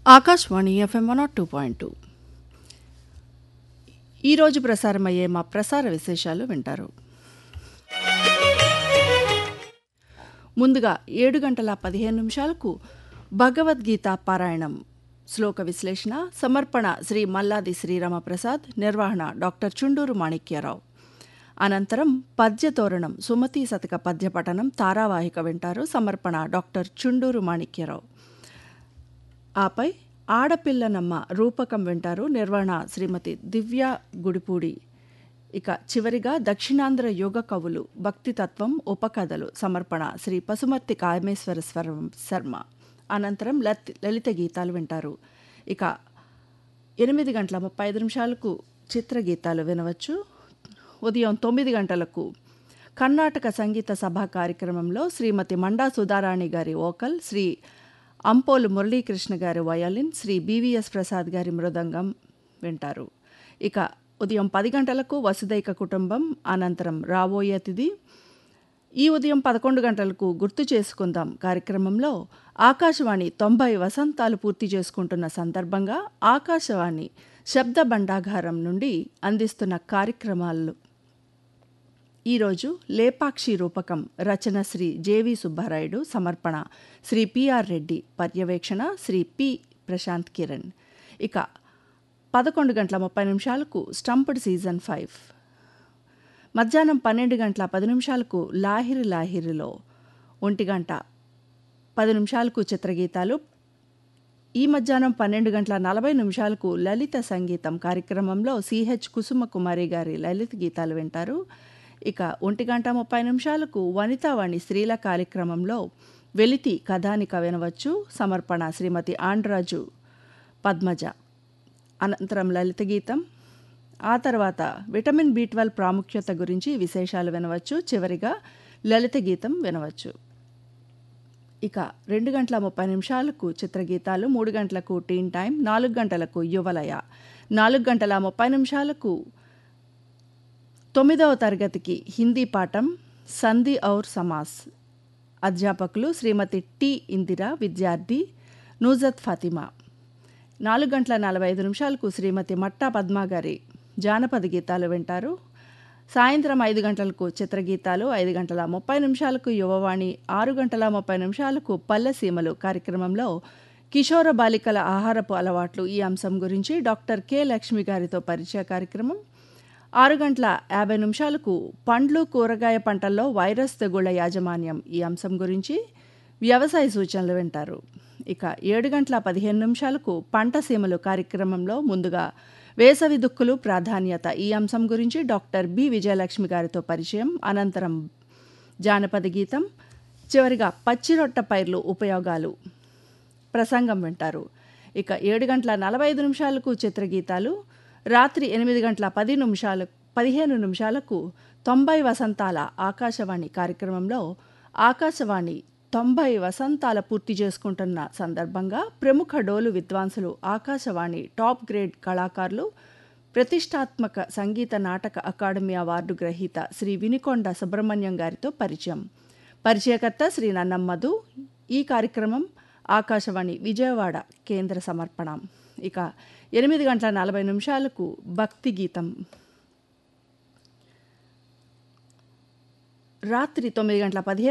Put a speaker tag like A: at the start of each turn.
A: Akashvani FM one two point two ఈరోజు ప్రసారమయ్యే మా ప్రసార విశేషాలు వింటారు ముందుగా ఏడు గంటల పదిహేను నిమిషాలకు భగవద్గీత పారాయణం శ్లోక విశ్లేషణ సమర్పణ శ్రీ మల్లాది శ్రీరామప్రసాద్ నిర్వహణ డాక్టర్ చుండూరు మాణిక్యరావు అనంతరం పద్యతోరణం సుమతి శతక పద్యపఠనం తారావాహిక వింటారు సమర్పణ డాక్టర్ చుండూరు మాణిక్యరావు ఆపై ఆడపిల్లనమ్మ రూపకం వింటారు నిర్వహణ శ్రీమతి దివ్య గుడిపూడి ఇక చివరిగా దక్షిణాంధ్ర యోగ కవులు భక్తితత్వం ఉపకథలు సమర్పణ శ్రీ పసుమర్తి కామేశ్వర స్వరం శర్మ అనంతరం లత్ లలిత గీతాలు వింటారు ఇక ఎనిమిది గంటల ముప్పై ఐదు నిమిషాలకు చిత్రగీతాలు వినవచ్చు ఉదయం తొమ్మిది గంటలకు కర్ణాటక సంగీత సభ కార్యక్రమంలో శ్రీమతి మండా సుధారాణి గారి ఓకల్ శ్రీ అంపోలు మురళీకృష్ణ గారి వయలిన్ శ్రీ బీవీఎస్ ప్రసాద్ గారి మృదంగం వింటారు ఇక ఉదయం పది గంటలకు వసుదైక కుటుంబం అనంతరం రాబోయే అతిథి ఈ ఉదయం పదకొండు గంటలకు గుర్తు చేసుకుందాం కార్యక్రమంలో ఆకాశవాణి తొంభై వసంతాలు పూర్తి చేసుకుంటున్న సందర్భంగా ఆకాశవాణి శబ్ద భండాగారం నుండి అందిస్తున్న కార్యక్రమాలు ఈరోజు లేపాక్షి రూపకం రచన శ్రీ జేవి సుబ్బారాయుడు సమర్పణ శ్రీ పిఆర్ రెడ్డి పర్యవేక్షణ శ్రీ పి ప్రశాంత్ కిరణ్ ఇక పదకొండు గంటల ముప్పై నిమిషాలకు స్టంప్డ్ సీజన్ ఫైవ్ మధ్యాహ్నం పన్నెండు గంటల పది నిమిషాలకు లాహిరి లాహిరిలో ఒంటి గంట పది నిమిషాలకు చిత్రగీతాలు ఈ మధ్యాహ్నం పన్నెండు గంటల నలభై నిమిషాలకు లలిత సంగీతం కార్యక్రమంలో సిహెచ్ కుసుమ కుమారి గారి లలిత గీతాలు వింటారు ఇక ఒంటి గంట ముప్పై నిమిషాలకు వనితావాణి స్త్రీల కార్యక్రమంలో వెలితి కథానిక వినవచ్చు సమర్పణ శ్రీమతి ఆండ్రాజు పద్మజ అనంతరం లలిత గీతం ఆ తర్వాత విటమిన్ బి ట్వెల్వ్ ప్రాముఖ్యత గురించి విశేషాలు వినవచ్చు చివరిగా లలిత గీతం వినవచ్చు ఇక రెండు గంటల ముప్పై నిమిషాలకు చిత్రగీతాలు మూడు గంటలకు టీన్ టైం నాలుగు గంటలకు యువలయ నాలుగు గంటల ముప్పై నిమిషాలకు తొమ్మిదవ తరగతికి హిందీ పాఠం సంధి ఔర్ సమాస్ అధ్యాపకులు శ్రీమతి టి ఇందిరా విద్యార్థి నూజత్ ఫాతిమా నాలుగు గంటల నలభై ఐదు నిమిషాలకు శ్రీమతి మట్టా పద్మా గారి జానపద గీతాలు వింటారు సాయంత్రం ఐదు గంటలకు చిత్రగీతాలు ఐదు గంటల ముప్పై నిమిషాలకు యువవాణి ఆరు గంటల ముప్పై నిమిషాలకు పల్లెసీమలు కార్యక్రమంలో కిషోర బాలికల ఆహారపు అలవాట్లు ఈ అంశం గురించి డాక్టర్ కె లక్ష్మి గారితో పరిచయ కార్యక్రమం ఆరు గంటల యాభై నిమిషాలకు పండ్లు కూరగాయ పంటల్లో వైరస్ తెగుళ్ల యాజమాన్యం ఈ అంశం గురించి వ్యవసాయ సూచనలు వింటారు ఇక ఏడు గంటల పదిహేను నిమిషాలకు పంట సీమలు కార్యక్రమంలో ముందుగా వేసవి దుక్కులు ప్రాధాన్యత ఈ అంశం గురించి డాక్టర్ బి విజయలక్ష్మి గారితో పరిచయం అనంతరం జానపద గీతం చివరిగా పచ్చిరొట్ట పైర్లు ఉపయోగాలు ప్రసంగం వింటారు ఇక ఏడు గంటల నలభై ఐదు నిమిషాలకు చిత్రగీతాలు రాత్రి ఎనిమిది గంటల పది నిమిషాలు పదిహేను నిమిషాలకు తొంభై వసంతాల ఆకాశవాణి కార్యక్రమంలో ఆకాశవాణి తొంభై వసంతాల పూర్తి చేసుకుంటున్న సందర్భంగా ప్రముఖ డోలు విద్వాంసులు ఆకాశవాణి టాప్ గ్రేడ్ కళాకారులు ప్రతిష్టాత్మక సంగీత నాటక అకాడమీ అవార్డు గ్రహీత శ్రీ వినికొండ సుబ్రహ్మణ్యం గారితో పరిచయం పరిచయకర్త శ్రీ నన్నం మధు ఈ కార్యక్రమం ఆకాశవాణి విజయవాడ కేంద్ర సమర్పణ ఇక ఎనిమిది గంటల నలభై నిమిషాలకు భక్తి గీతం రాత్రి తొమ్మిది గంటల పదిహేను